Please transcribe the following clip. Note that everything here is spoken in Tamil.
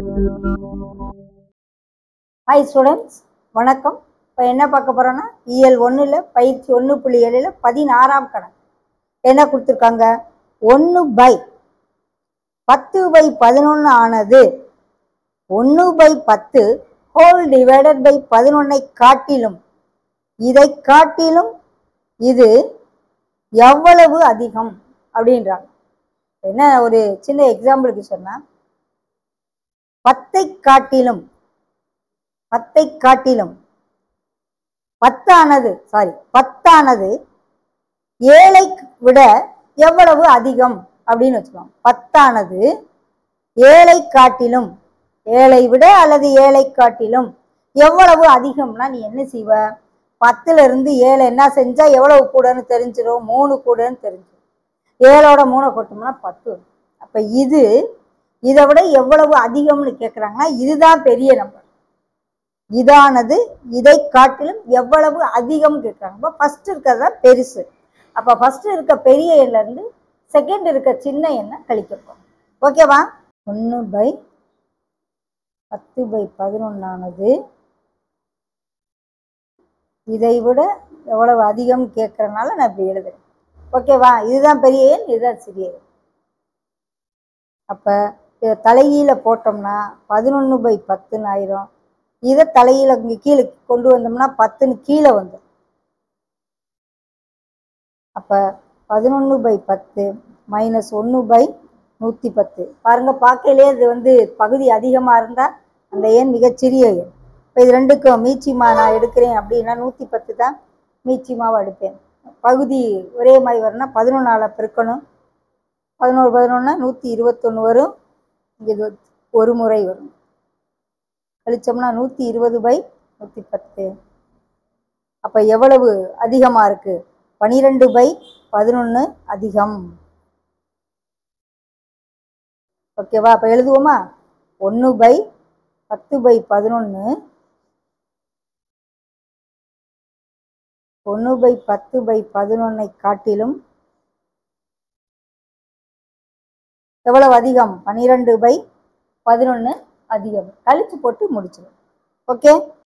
ஹாய் ஸ்டூடெண்ட்ஸ் வணக்கம் இப்போ என்ன பார்க்க போகிறோன்னா இயல் ஒன்றில் பயிற்சி ஒன்று புள்ளி ஏழில் பதினாறாம் கணக்கு என்ன கொடுத்துருக்காங்க ஒன்று பை பத்து பை பதினொன்று ஆனது ஒன்று பை பத்து ஹோல் டிவைடட் பை பதினொன்னை காட்டிலும் இதை காட்டிலும் இது எவ்வளவு அதிகம் அப்படின்றாங்க என்ன ஒரு சின்ன எக்ஸாம்பிளுக்கு சொன்னால் பத்தை காட்டிலும் பத்தை காட்டிலும் பத்தானது சாரி பத்தானது ஏழை விட எவ்வளவு அதிகம் அப்படின்னு வச்சுக்கோங்க பத்தானது ஏழை காட்டிலும் ஏழை விட அல்லது ஏழை காட்டிலும் எவ்வளவு அதிகம்னா நீ என்ன செய்வ பத்துல இருந்து ஏழை என்ன செஞ்சா எவ்வளவு கூடன்னு தெரிஞ்சிடும் மூணு கூடன்னு தெரிஞ்சிடும் ஏழோட மூணை கொட்டோம்னா பத்து வரும். அப்ப இது இதை விட எவ்வளவு அதிகம்னு கேட்குறாங்கன்னா இதுதான் பெரிய நம்பர் இதானது இதை காட்டிலும் எவ்வளவு அதிகம் கேட்குறாங்க இப்போ ஃபர்ஸ்ட் இருக்கிறது தான் பெருசு அப்போ ஃபர்ஸ்ட் இருக்க பெரிய எண்ல இருந்து செகண்ட் இருக்க சின்ன எண்ணை கழிக்கப்போம் ஓகேவா ஒன்று பை பத்து பை பதினொன்றானது இதை விட எவ்வளவு அதிகம் கேட்கறனால நான் இப்படி எழுதுறேன் ஓகேவா இதுதான் பெரிய எண் இதுதான் சிறிய எண் அப்போ இதை தலைகீழ போட்டோம்னா பதினொன்று பை பத்துன்னு ஆயிரும் இதை தலையில இங்கே கீழே கொண்டு வந்தோம்னா பத்துன்னு கீழே வந்துடும் அப்போ பதினொன்று பை பத்து மைனஸ் ஒன்று பை நூற்றி பத்து பாருங்க பார்க்கையிலே இது வந்து பகுதி அதிகமாக இருந்தால் அந்த எண் மிகச்சிறிய எண் இப்போ இது ரெண்டுக்கும் மீச்சிமா நான் எடுக்கிறேன் அப்படின்னா நூற்றி பத்து தான் மீச்சிமாவை எடுப்பேன் பகுதி ஒரே மாதிரி வரணும்னா பதினொன்றால் பெருக்கணும் பதினோரு பதினொன்னா நூற்றி இருபத்தொன்று வரும் இங்கே இது ஒரு முறை வரும் கழிச்சோம்னா நூற்றி இருபது பை நூற்றி பத்து அப்போ எவ்வளவு அதிகமாக இருக்கு பனிரெண்டு பை பதினொன்று அதிகம் ஓகேவா அப்போ எழுதுவோமா ஒன்று பை பத்து பை பதினொன்று ஒன்று பை பத்து பை பதினொன்னை காட்டிலும் எவ்வளவு அதிகம் பன்னிரெண்டு பை பதினொன்று அதிகம் கழிச்சு போட்டு முடிச்சிடும் ஓகே